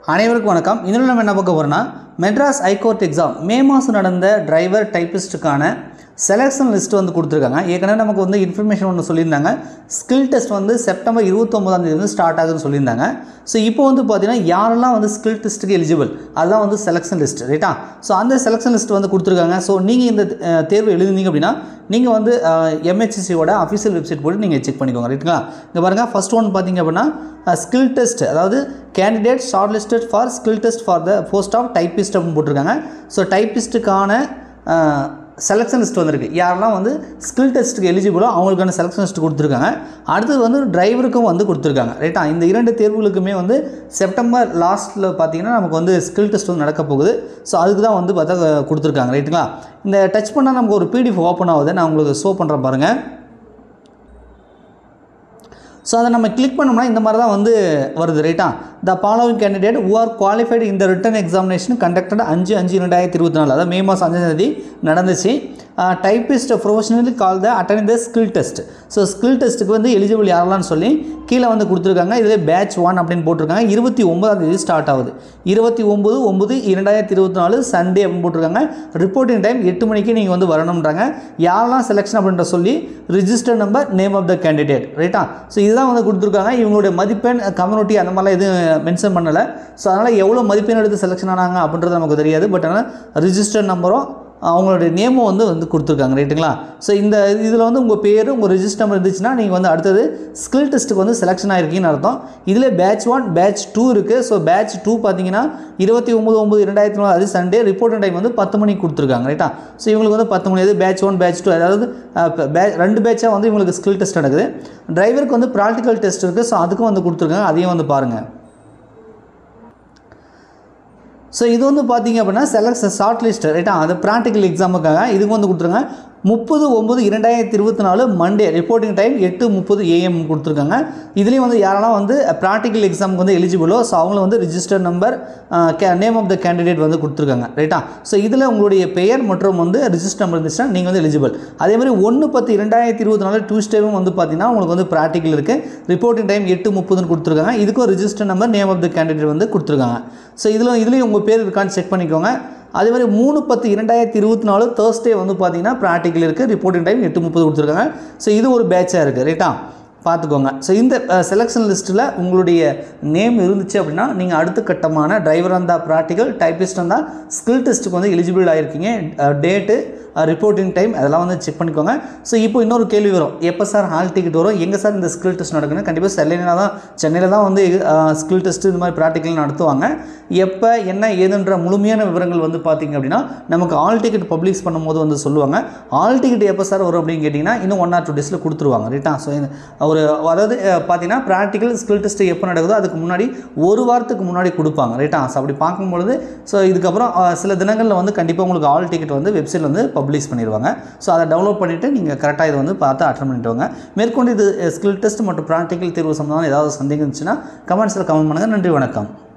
அனைவருக்கும் வணக்கம் இதில் நம்ம என்ன பார்க்க போகிறோம்னா மெட்ராஸ் ஹைகோர்ட் எக்ஸாம் மே மாதம் நடந்த டிரைவர் டைப்பிஸ்ட்டுக்கான செலெக்ஷன் லிஸ்ட் வந்து கொடுத்துருக்காங்க ஏற்கனவே நமக்கு வந்து இன்ஃபர்மேஷன் ஒன்று சொல்லியிருந்தாங்க ஸ்கில் டெஸ்ட் வந்து செப்டம்பர் இருபத்தொம்போதாம் தேதி வந்து ஸ்டார்ட் ஆகுதுன்னு சொல்லியிருந்தாங்க ஸோ இப்போ வந்து பார்த்தீங்கன்னா யாரெல்லாம் வந்து ஸ்கில் டெஸ்ட்டுக்கு எலிஜிபிள் அதுதான் வந்து செலெக்ஷன் லிஸ்ட் ரைட்டா ஸோ அந்த செலெக்ஷன் லிஸ்ட் வந்து கொடுத்துருக்காங்க ஸோ நீங்கள் இந்த அஹ், தேர்வு எழுதுனீங்க அப்படின்னா நீங்கள் வந்து எம்ஹெச்சிசியோட அஃபிஷியல் வெப்சைட் போட்டு நீங்கள் செக் பண்ணிக்கோங்க ரைட்டுங்களா இங்கே பாருங்கள் ஃபஸ்ட் ஒன் பார்த்தீங்க அப்படின்னா ஸ்கில் டெஸ்ட் அதாவது candidate shortlisted for skill test for the post of typist அப்படின்னு போட்டிருக்காங்க ஸோ டைப்பிஸ்ட்டுக்கான செலெக்ஷன் லிஸ்ட் வந்திருக்கு யாரெல்லாம் வந்து ஸ்கில் டெஸ்ட்டுக்கு எலிஜிபிளோ அவங்களுக்கான செலெக்ஷன் லிஸ்ட் கொடுத்துருக்காங்க அடுத்தது வந்து டிரைவருக்கும் வந்து கொடுத்துருக்காங்க ரைட்டா இந்த இரண்டு தேர்வுகளுக்குமே வந்து செப்டம்பர் லாஸ்ட்டில் பார்த்தீங்கன்னா நமக்கு வந்து ஸ்கில் டெஸ்ட் வந்து நடக்க போகுது ஸோ அதுக்கு தான் வந்து பார்த்தா அஹ், கொடுத்துருக்காங்க ரைட்டுங்களா இந்த டச் பண்ணால் நமக்கு ஒரு பிடிஎஃப் ஓப்பன் ஆகுது நான் உங்களுக்கு ஷோ பண்ணுறேன் பாருங்கள் ஸோ அதை நம்ம கிளிக் பண்ணோம்னா இந்த மாதிரி தான் வந்து வருது ரைட்டா the following candidate who are qualified இந்த ரிட்டன் எக்ஸாமினேஷன் கண்டக்டட் அஞ்சு அஞ்சு ரெண்டாயிரத்தி இருபத்தி நாலு அதாவது மே மாதம் அஞ்சாம் தேதி நடந்துச்சு typist professionally call the attend the skill test so skill டெஸ்ட்டுக்கு வந்து எலிஜிபிள் யாரெல்லாம் சொல்லி கீழே வந்து கொடுத்துருக்காங்க இதில் பேட்ச் ஒன் அப்படின்னு போட்டிருக்காங்க இருபத்தி ஒன்பதாம் தேதி ஸ்டார்ட் ஆகுது இருபத்தி ஒம்பது ஒம்பது இரண்டாயிரத்தி இருபத்தி நாலு சண்டே அப்படின்னு போட்டிருக்காங்க ரிப்போர்ட்டிங் டைம் எட்டு மணிக்கு நீங்கள் வந்து வரணுன்றாங்க யாரெல்லாம் செலெக்ஷன் அப்படின்ற சொல்லி register number name of the candidate ரைட்டா ஸோ இதுதான் வந்து கொடுத்துருக்காங்க இவங்களுடைய மதிப்பெண் கம்யூனிட்டி அந்த மாதிரிலாம் எதுவும் மென்ஷன் பண்ணலை ஸோ அதனால் எவ்வளோ மதிப்பெண் எடுத்து செலெக்ஷன் ஆனாங்க அப்படின்றது நமக்கு தெரியாது பட் ஆனால் ரிஜிஸ்டர் நம்பரும் அவங்களுடைய நேமும் வந்து வந்து கொடுத்துருக்காங்க ரைட்டுங்களா ஸோ இந்த இதில் வந்து உங்கள் பேர் உங்கள் ரிஜிஸ்டர் நம்பர் இருந்துச்சுன்னா நீங்கள் வந்து அடுத்தது ஸ்கில் டெஸ்ட்டுக்கு வந்து செலெக்ஷன் ஆகிருக்கீங்கன்னு அர்த்தம் இதில் பேட்ச் ஒன் பேட்ச் டூ இருக்குது ஸோ பேட்ச் டூ பார்த்தீங்கன்னா இருபத்தி ஒம்பது ஒம்பது ரெண்டாயிரத்தி நாலு அது சண்டே ரிப்போர்ட்டிங் டைம் வந்து பத்து மணிக்கு கொடுத்துருக்காங்க ரைட்டா ஸோ இவங்களுக்கு வந்து பத்து மணி அது பேட்ச் ஒன் பேட்ச் டூ அதாவது அஹ், ப- பே ரெண்டு பேட்சாக வந்து இவங்களுக்கு ஸ்கில் டெஸ்ட் நடக்குது டிரைவருக்கு வந்து ப்ராக்டிக்கல் டெஸ்ட் இருக்குது ஸோ அதுக்கும் வந்து கொடுத்துருக்காங்க அதையும் வந்து பாருங்கள் ஸோ இது வந்து பார்த்தீங்க அப்படின்னா செலக்ட் ஷார்ட் லிஸ்ட் ரைட்டா அது ப்ராக்டிக்கல் எக்ஸாமுக்காக இதுக்கு வந்து கொடுத்துருங்க முப்பது ஒம்பது இரண்டாயிரத்தி இருபத்தி நாலு மண்டே ரிப்போர்ட்டிங் டைம் எட்டு முப்பது ஏஎம் கொடுத்துருக்காங்க இதுலேயும் வந்து யாரெல்லாம் வந்து ப்ராக்டிக்கல் எக்ஸாமுக்கு வந்து எலிஜிபிளோ ஸோ அவங்களும் வந்து register number name of the candidate வந்து கொடுத்துருக்காங்க ரைட்டா ஸோ இதில் உங்களுடைய பெயர் மற்றும் வந்து ரிஜிஸ்டர் நம்பர் இருந்துச்சுன்னா நீங்கள் வந்து எலிஜிபிள் அதே மாதிரி ஒன்று பத்து இரண்டாயிரத்தி இருபத்தி நாலு டியூஸ்டேவும் வந்து பார்த்தீங்கன்னா உங்களுக்கு வந்து ப்ராக்டிக்கல் இருக்குது ரிப்போர்ட்டிங் டைம் எட்டு முப்பதுன்னு கொடுத்துருக்காங்க இதுக்கும் register number name of the candidate வந்து கொடுத்துருக்காங்க ஸோ இதில் இதுலேயும் உங்கள் பேர் இருக்கான்னு செக் பண்ணிக்கோங்க அதே மாதிரி மூணு பத்து இரண்டாயிரத்தி இருபத்தி நாலு தேர்ஸ்டே வந்து பார்த்தீங்கன்னா ப்ராக்டிக்கல் இருக்குது ரிப்போர்ட்டிங் டைம் எட்டு முப்பது கொடுத்துருக்காங்க ஸோ இது ஒரு பேட்சாக இருக்குது ரைட்டா பார்த்துக்கோங்க ஸோ இந்த செலெக்ஷன் லிஸ்ட்டில் உங்களுடைய நேம் இருந்துச்சு அப்படின்னா நீங்கள் அடுத்த கட்டமான டிரைவர் இருந்தால் ப்ராக்டிக்கல் டைப்பிஸ்ட் இருந்தால் ஸ்கில் டெஸ்ட்டுக்கு வந்து எலிஜிபிள் ஆகிருக்கீங்க டேட்டு ரிப்போர்ட்டிங் டைம் அதெல்லாம் வந்து செக் பண்ணிக்கோங்க ஸோ இப்போ இன்னொரு கேள்வி வரும் எப்போ சார் ஹால் டிக்கெட் வரும் எங்கே சார் இந்த ஸ்கில் டெஸ்ட் நடக்குன்னு கண்டிப்பாக சென்னையில் தான் சென்னையில் தான் வந்து ஸ்கில் டெஸ்ட் இந்த மாதிரி ப்ராக்டிக்கல் நடத்துவாங்க எப்போ என்ன ஏதுன்ற முழுமையான விவரங்கள் வந்து பார்த்தீங்க அப்படின்னா நமக்கு ஆல் டிக்கெட் பப்ளிஷ் பண்ணும்போது வந்து சொல்லுவாங்க ஆல் டிக்கெட் எப்போ சார் வரும் அப்படின்னு கேட்டிங்கன்னா இன்னும் ஒன் ஆர் டூ டேஸில் கொடுத்துருவாங்க ரைட்டா ஸோ ஒரு அதாவது அஹ், பார்த்தீங்கன்னா ப்ராக்டிக்கல் ஸ்கில் டெஸ்ட் எப்போ நடக்குதோ அதுக்கு முன்னாடி ஒரு வாரத்துக்கு முன்னாடி கொடுப்பாங்க ரைட்டா ஸோ அப்படி பார்க்கும்பொழுது ஸோ இதுக்கப்புறம் அஹ், சில தினங்களில் வந்து கண்டிப்பாக உங்களுக்கு ஆல் டிக்கெட் வந்து வெப்சைட்டில் வந்து பப்ளிஷ் பண்ணிடுவாங்க ஸோ அதை டவுன்லோட் பண்ணிவிட்டு நீங்கள் கரெக்டாக இதை வந்து பார்த்து அட்டன் பண்ணிட்டு வாங்க மேற்கொண்டு இது ஸ்கில் டெஸ்ட் மற்றும் ப்ராக்டிக்கல் தேர்வு சம்பந்தமான ஏதாவது சந்தேகம் இருந்துச்சுன்னா கமெண்ட்ஸில் கமெண்ட் பண்ணுங்கள் நன்றி வணக்கம்